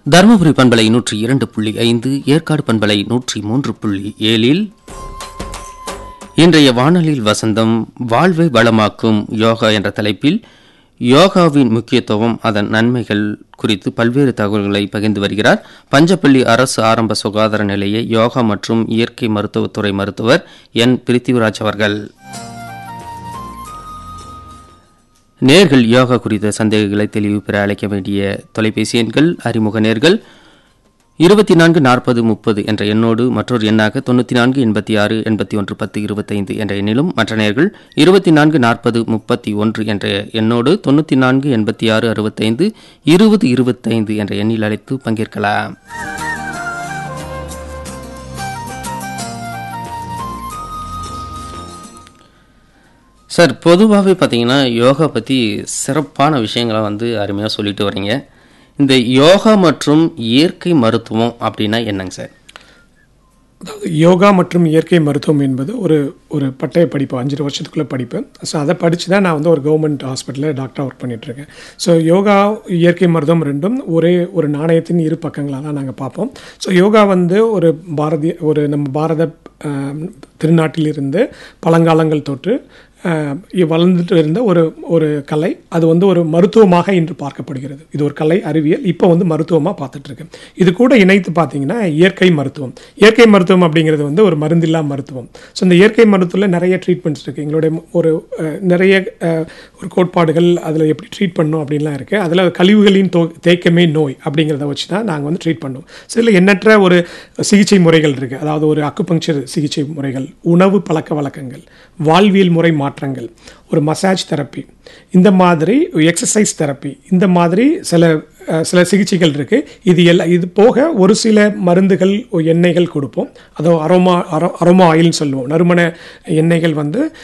தருமபுரி பண்பலை நூற்றி இரண்டு புள்ளி ஐந்து ஏற்காடு பண்பலை நூற்றி மூன்று புள்ளி ஏழில் இன்றைய வானொலியில் வசந்தம் வாழ்வை வளமாக்கும் யோகா என்ற தலைப்பில் யோகாவின் முக்கியத்துவம் அதன் நன்மைகள் குறித்து பல்வேறு தகவல்களை பகிர்ந்து வருகிறார் பஞ்சப்பள்ளி அரசு ஆரம்ப சுகாதார நிலைய யோகா மற்றும் இயற்கை மருத்துவத்துறை மருத்துவர் என் பிரித்திவிராஜ் அவர்கள் நேர்கள் யோகா குறித்த சந்தேகங்களை தெளிவு பெற அழைக்க வேண்டிய தொலைபேசி எண்கள் அறிமுக நேர்கள் இருபத்தி நான்கு நாற்பது முப்பது என்ற எண்ணோடு மற்றொரு எண்ணாக தொண்ணூற்றி நான்கு எண்பத்தி ஆறு எண்பத்தி ஒன்று பத்து இருபத்தைந்து என்ற எண்ணிலும் மற்ற நேர்கள் இருபத்தி நான்கு நாற்பது முப்பத்தி ஒன்று என்ற எண்ணோடு தொண்ணூற்றி நான்கு எண்பத்தி ஆறு அறுபத்தைந்து இருபது இருபத்தைந்து என்ற எண்ணில் அழைத்து பங்கேற்கலாம் சார் பொதுவாகவே பார்த்தீங்கன்னா யோகா பற்றி சிறப்பான விஷயங்களை வந்து அருமையாக சொல்லிட்டு வரீங்க இந்த யோகா மற்றும் இயற்கை மருத்துவம் அப்படின்னா என்னங்க சார் அதாவது யோகா மற்றும் இயற்கை மருத்துவம் என்பது ஒரு ஒரு பட்டய படிப்பு அஞ்சு வருஷத்துக்குள்ளே படிப்பு ஸோ அதை படித்து தான் நான் வந்து ஒரு கவர்மெண்ட் ஹாஸ்பிட்டலில் டாக்டராக ஒர்க் பண்ணிகிட்ருக்கேன் ஸோ யோகா இயற்கை மருத்துவம் ரெண்டும் ஒரே ஒரு நாணயத்தின் இரு பக்கங்களாக தான் நாங்கள் பார்ப்போம் ஸோ யோகா வந்து ஒரு பாரதிய ஒரு நம்ம பாரத ஆஹ், திருநாட்டிலிருந்து பழங்காலங்கள் தொற்று ஆஹ், இ- வளர்ந்துட்டு இருந்த ஒரு ஒரு கலை அது வந்து ஒரு மருத்துவமாக இன்று பார்க்கப்படுகிறது இது ஒரு கலை அறிவியல் இப்போ வந்து மருத்துவமாக பார்த்துட்ருக்கு இது கூட இணைத்து பார்த்தீங்கன்னா இயற்கை மருத்துவம் இயற்கை மருத்துவம் அப்படிங்கிறது வந்து ஒரு மருந்தில்லா மருத்துவம் ஸோ இந்த இயற்கை மருத்துவத்தில் நிறைய ட்ரீட்மெண்ட்ஸ் இருக்குது எங்களுடைய ஒரு அஹ், நிறைய அஹ், ஒரு கோட்பாடுகள் அதில் எப்படி ட்ரீட் பண்ணணும் அப்படின்லாம் இருக்குது அதில் கழிவுகளின் தோ தேக்கமே நோய் அப்படிங்கிறத வச்சு தான் நாங்கள் வந்து ட்ரீட் பண்ணுவோம் ஸோ இதில் எண்ணற்ற ஒரு சிகிச்சை முறைகள் இருக்குது அதாவது ஒரு அக்குபங்க்சர் சிகிச்சை முறைகள் உணவு பழக்க வழக்கங்கள் வாழ்வியல் முறை மாற்றங்கள் ஒரு மசாஜ் தெரப்பி இந்த மாதிரி எக்ஸசைஸ் தெரப்பி இந்த மாதிரி சில அஹ், சில சிகிச்சைகள் இருக்குது இது எல்லாம் இது போக ஒரு சில மருந்துகள் எண்ணெய்கள் கொடுப்போம் அதோ அரோமா அரோ அரோமா ஆயில்னு சொல்லுவோம் நறுமண எண்ணெய்கள் வந்து